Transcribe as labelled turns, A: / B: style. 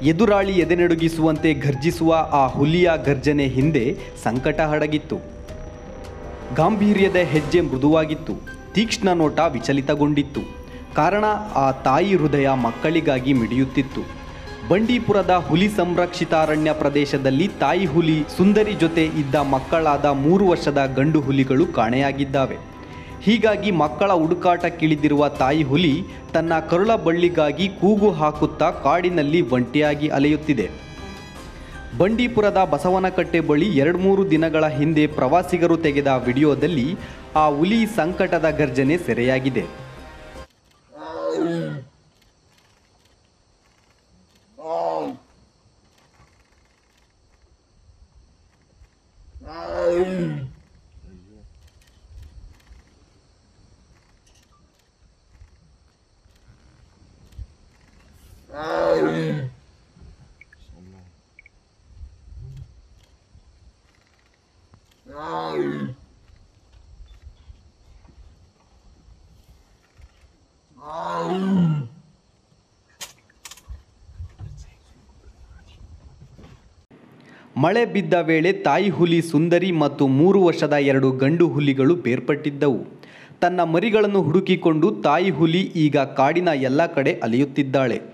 A: ಎದುರಾಳಿ ಎದೆನಡುಗಿಸುವಂತೆ ಘರ್ಜಿಸುವ ಆ ಹುಲಿಯ ಗರ್ಜನೆ ಹಿಂದೆ ಸಂಕಟ ಅಡಗಿತ್ತು ಗಾಂಭೀರ್ಯದ ಹೆಜ್ಜೆ ಮೃದುವಾಗಿತ್ತು ತೀಕ್ಷ್ಣ ನೋಟ ವಿಚಲಿತಗೊಂಡಿತ್ತು ಕಾರಣ ಆ ತಾಯಿ ಹೃದಯ ಮಕ್ಕಳಿಗಾಗಿ ಮಿಡಿಯುತ್ತಿತ್ತು ಬಂಡೀಪುರದ ಹುಲಿ ಸಂರಕ್ಷಿತಾರಣ್ಯ ಪ್ರದೇಶದಲ್ಲಿ ತಾಯಿ ಹುಲಿ ಸುಂದರಿ ಜೊತೆ ಇದ್ದ ಮಕ್ಕಳಾದ ಮೂರು ವರ್ಷದ ಗಂಡು ಹುಲಿಗಳು ಕಾಣೆಯಾಗಿದ್ದಾವೆ ಹೀಗಾಗಿ ಮಕ್ಕಳ ಹುಡುಕಾಟಕ್ಕಿಳಿದಿರುವ ತಾಯಿ ಹುಲಿ ತನ್ನ ಕರುಳ ಬಳ್ಳಿಗಾಗಿ ಕೂಗು ಹಾಕುತ್ತಾ ಕಾಡಿನಲ್ಲಿ ಒಂಟಿಯಾಗಿ ಅಲೆಯುತ್ತಿದೆ ಬಂಡೀಪುರದ ಬಸವನಕಟ್ಟೆ ಬಳಿ ಎರಡು ಮೂರು ದಿನಗಳ ಹಿಂದೆ ಪ್ರವಾಸಿಗರು ತೆಗೆದ ವಿಡಿಯೋದಲ್ಲಿ ಆ ಹುಲಿ ಸಂಕಟದ ಗರ್ಜನೆ ಸೆರೆಯಾಗಿದೆ ಮಳೆ ಬಿದ್ದ ವೇಳೆ ತಾಯಿ ಹುಲಿ ಸುಂದರಿ ಮತ್ತು ಮೂರು ವರ್ಷದ ಎರಡು ಗಂಡು ಹುಲಿಗಳು ಬೇರ್ಪಟ್ಟಿದ್ದವು ತನ್ನ ಮರಿಗಳನ್ನು ಹುಡುಕಿಕೊಂಡು ತಾಯಿ ಹುಲಿ ಈಗ ಕಾಡಿನ ಎಲ್ಲ ಕಡೆ ಅಲೆಯುತ್ತಿದ್ದಾಳೆ